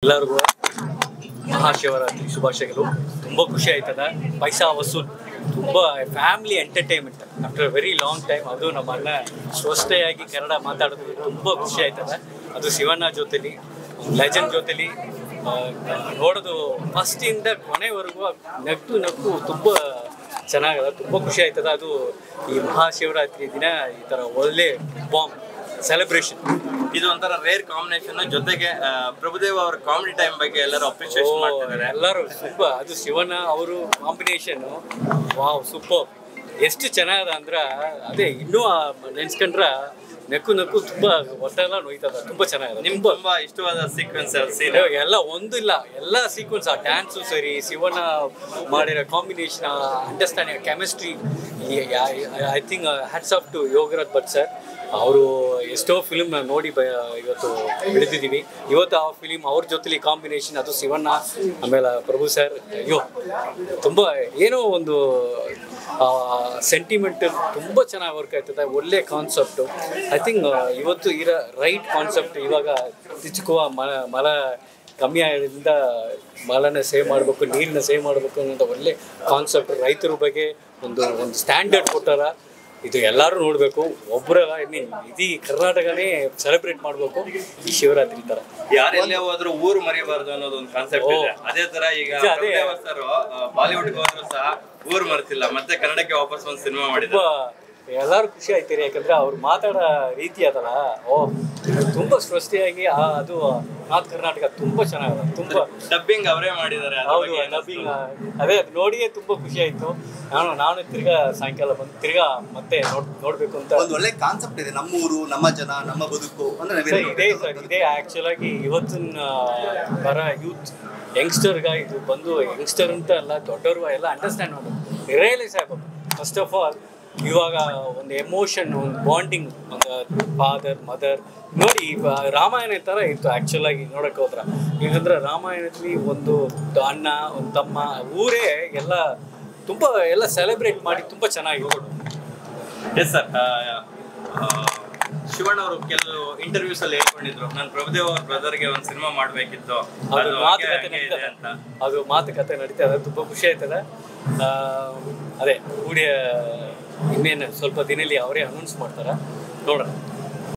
ಎಲ್ಲರಿಗೂ ಮಹಾಶಿವರಾತ್ರಿ ಶುಭಾಶಯಗಳು ತುಂಬ ಖುಷಿ ಆಯ್ತದ ಪೈಸಾ ವಸೂಲ್ ತುಂಬ family entertainment after very long time ಅದು ನಮ್ಮ ಅಣ್ಣ ಸ್ವಸ್ಥೆಯಾಗಿ ಕನ್ನಡ ಮಾತಾಡೋದು ತುಂಬ ಖುಷಿ ಆಯ್ತದ ಅದು ಶಿವಣ್ಣ ಜೊತೆಲಿ ಲೆಜೆಂಡ್ ಜೊತೆಲಿ ಆ, ನೋಡೋದು ಫಸ್ಟಿಂದ ಕೊನೆವರೆಗೂ ನಗ್ತು ನಗ್ತು ತುಂಬ ಚೆನ್ನಾಗದ ತುಂಬ ಖುಷಿ ಆಯ್ತದ ಅದು ಈ ಮಹಾಶಿವರಾತ್ರಿ ದಿನ ಈ ಥರ ಒಳ್ಳೆ ಬಾಂಬ್ ಸೆಲೆಬ್ರೇಷನ್ ಇದು ಒಂಥರ ರೇರ್ ಕಾಂಬಿನೇಷನ್ ಜೊತೆಗೆ ಆ, ಪ್ರಭುದೇವ್ ಅವ್ರ ಕಾಮಿಡಿ ಟೈಮ್ ಬಗ್ಗೆ ಎಲ್ಲರೂ ಅಪ್ರಿಶಿಯೇಟ್ ಮಾಡ್ತಿದ್ದಾರೆ ಎಲ್ಲರೂ ಸೂಪರ್ ಅದು ಶಿವಣ್ಣ ಅವರು ಕಾಂಬಿನೇಷನ್ ವಾವ್ ಸೂಪರ್ ಎಷ್ಟು ಚೆನ್ನಾಗದ ಅಂದ್ರ ಅದೇ ಇನ್ನೂ ಆ ನೆನ್ಸ್ಕೊಂಡ್ರ ನಕ್ಕು ನಕ್ಕು ತುಂಬಾ ಹೊಟ್ಟೆಲ್ಲ ನೋಯ್ತದ ತುಂಬಾ ಚೆನ್ನಾಗದ ನಿಮ್ಗೆ ನಿಮ್ಗೆ ತುಂಬಾ ಇಷ್ಟವಾದ ಸೀಕ್ವೆನ್ಸ್ ಸೀನ್ ಎಲ್ಲ ಒಂದಿಲ್ಲ ಎಲ್ಲ ಸೀಕ್ವೆನ್ಸ್ ಆ ಡ್ಯಾನ್ಸು ಸರಿ ಶಿವಣ್ಣ ಮಾಡಿರೋ combination understanding chemistry I think hats off to Yogaraj Bhat sir ಅವರು ಎಷ್ಟೋ ಫಿಲ್ಮ್ ನೋಡಿ ಬ ಇವತ್ತು ಬೆಳೆದಿದ್ದೀವಿ ಇವತ್ತು ಆ ಫಿಲಿಮ್ ಅವ್ರ ಜೊತೆಲಿ ಕಾಂಬಿನೇಷನ್ ಅದು ಶಿವಣ್ಣ ಆಮೇಲೆ ಪ್ರಭು ಸರ್ ಅಯ್ಯೋ ತುಂಬ ಏನೋ ಒಂದು ಸೆಂಟಿಮೆಂಟ್ ತುಂಬ ಚೆನ್ನಾಗಿ ವರ್ಕ್ ಆಯ್ತದೆ ಒಳ್ಳೆ ಕಾನ್ಸೆಪ್ಟು ಐ ಥಿಂಕ್ ಇವತ್ತು ಇರೋ ರೈಟ್ ಕಾನ್ಸೆಪ್ಟ್ ಇವಾಗ ತಿಚ್ಚುಕುವ ಮಲ ಮಲ ಕಮ್ಮಿ ಆಗೋದ್ರಿಂದ ಮಲನ ಸೇವ್ ಮಾಡಬೇಕು ನೀರನ್ನ ಸೇವ್ ಮಾಡಬೇಕು ಅನ್ನೋ ಒಳ್ಳೆ ಕಾನ್ಸೆಪ್ಟ್ ರೈತರ ಬಗ್ಗೆ ಒಂದು ಒಂದು ಸ್ಟ್ಯಾಂಡರ್ಡ್ ಕೊಟ್ಟಾರ ಇದು ಎಲ್ಲರೂ ನೋಡಬೇಕು ಒಬ್ಬರಲ್ಲ ಇನ್ನು ಇಡೀ ಕರ್ನಾಟಕನೇ ಸೆಲೆಬ್ರೇಟ್ ಮಾಡಬೇಕು ಈ ಶಿವರಾತ್ರಿ ಥರ ಯಾರೆಲ್ಲೇ ಹೋದ್ರು ಊರು ಮರಿಬಾರ್ದು ಅನ್ನೋದು ಒಂದು ಕಾನ್ಸೆಪ್ಟ್ ಇದೆ ಅದೇ ತರ ಈಗ ನಿಜ, ಅದೇ. ಪ್ರಭುದೇವ ಸರ್ ಬಾಲಿವುಡ್ ಹೋದ್ರು ಸಹ ಊರು ಮರ್ತಿಲ್ಲ ಮತ್ತೆ ಕನ್ನಡಕ್ಕೆ ವಾಪಸ್ ಒಂದು ಸಿನಿಮಾ ತುಂಬ ಮಾಡಿದ್ದಾರೆ ಎಲ್ಲರೂ ಖುಷಿ ಆಯ್ತೀರಿ ಯಾಕಂದ್ರೆ ಅವ್ರು ಮಾತಾಡೋ ರೀತಿ ಅದಲ್ಲ ಓ ತುಂಬ ಸೃಷ್ಟಿಯಾಗಿ ಆ ಅದು ನಾರ್ತ್ ಕರ್ನಾಟಕ ತುಂಬ ಚೆನ್ನಾಗದ ತುಂಬ ಡಬ್ಬಿಂಗ್ ಅವರೇ ಮಾಡಿದ್ದಾರೆ ಅದ್ರ ಹೌದು ಬಗ್ಗೆ ಏನ್ ಡಬ್ಬಿಂಗ್ ಅನ್ಸ್ತು? ಅದೇ ಅದು ನೋಡಿಯೇ ತುಂಬ ಖುಷಿ ಆಯ್ತು ನಾನು ನಾನು ತಿರ್ಗಾ ಸಾಯಂಕಾಲ ಬಂದು ತಿರ್ಗಾ ಮತ್ತೆ ನೋಡ್ ನೋಡ್ಬೇಕು ಅಂತ ಒಂದು ಒಳ್ಳೆ ಕಾನ್ಸೆಪ್ಟ್ ಇದೆ ನಮ್ಮ ಊರು ನಮ್ಮ ಜನ ನಮ್ಮ ಬದುಕು ಅಂದ್ರೆ ಸರ್ ನಾವೇನು ಇದೇ ಸರ್ ಇದೇ ಆ್ಯಕ್ಚುಲ್ ಆಗಿ ಇವತ್ತಿನ ಬರ ಯೂತ್ ಯಂಗ್ಸ್ಟರ್ಗ ಇದು ಬಂದು ಯಂಗ್ಸ್ಟರ್ ಅಂತ ಅಲ್ಲ ದೊಡ್ಡವರು ಎಲ್ಲ ಅಂಡರ್ಸ್ಟ್ಯಾಂಡ್ ಮಾಡಬೇಕು ರಿಯಲೈಸ್ ಆಗಬೇಕು ಫಸ್ಟ್ ಆಫ್ ಆಲ್ ಇವಾಗ ಒಂದು ಎಮೋಷನ್ ಒಂದು ಬಾಂಡಿಂಗ್ ಒಂದು ಫಾದರ್ ಮದರ್ ನೋಡಿ ಇವ ರಾಮಾಯಣ ಥರ ಇತ್ತು ಆ್ಯಕ್ಚುಲ್ ಆಗಿ ನೋಡಕ್ಕೆ ಹೋದ್ರ ಈಗಂದ್ರೆ ರಾಮಾಯಣದಲ್ಲಿ ಒಂದು ಅಣ್ಣ ಒಂದು ತಮ್ಮ ಊರೇ ಎಲ್ಲ ತುಂಬ ಎಲ್ಲ ಸೆಲೆಬ್ರೇಟ್ ಮಾಡಿ ತುಂಬ ಚೆನ್ನಾಗಿ ಎಸ್ ಸರ್ ಶಿವಣ್ಣ ಅವರು ಕೆಲವು ಇಂಟರ್ವ್ಯೂಸ್ ಅಲ್ಲಿ ಹೇಳ್ಕೊಂಡಿದ್ರು ನಾನು ಪ್ರಭುದೇವ್ ಅವ್ರ ಬ್ರದರ್ಗೆ ಒಂದು ಸಿನಿಮಾ ಮಾಡ್ಬೇಕಿತ್ತು ಅದು ಅದು ಮಾತುಕತೆ ಹಾಗೆ ಇದೆ ನಡೀತದೆ ಅಂತ ಅದು ಮಾತುಕತೆ ನಡೀತಾ ಇದೆ ತುಂಬ ಖುಷಿ ಆಯ್ತದೆ ಆ, ಅದೇ ಕೂಡಿ ಇನ್ನೇನು ಸ್ವಲ್ಪ ದಿನಲ್ಲಿ ಅವರೇ ಅನೌನ್ಸ್ ಮಾಡ್ತಾರೆ ನೋಡೋಣ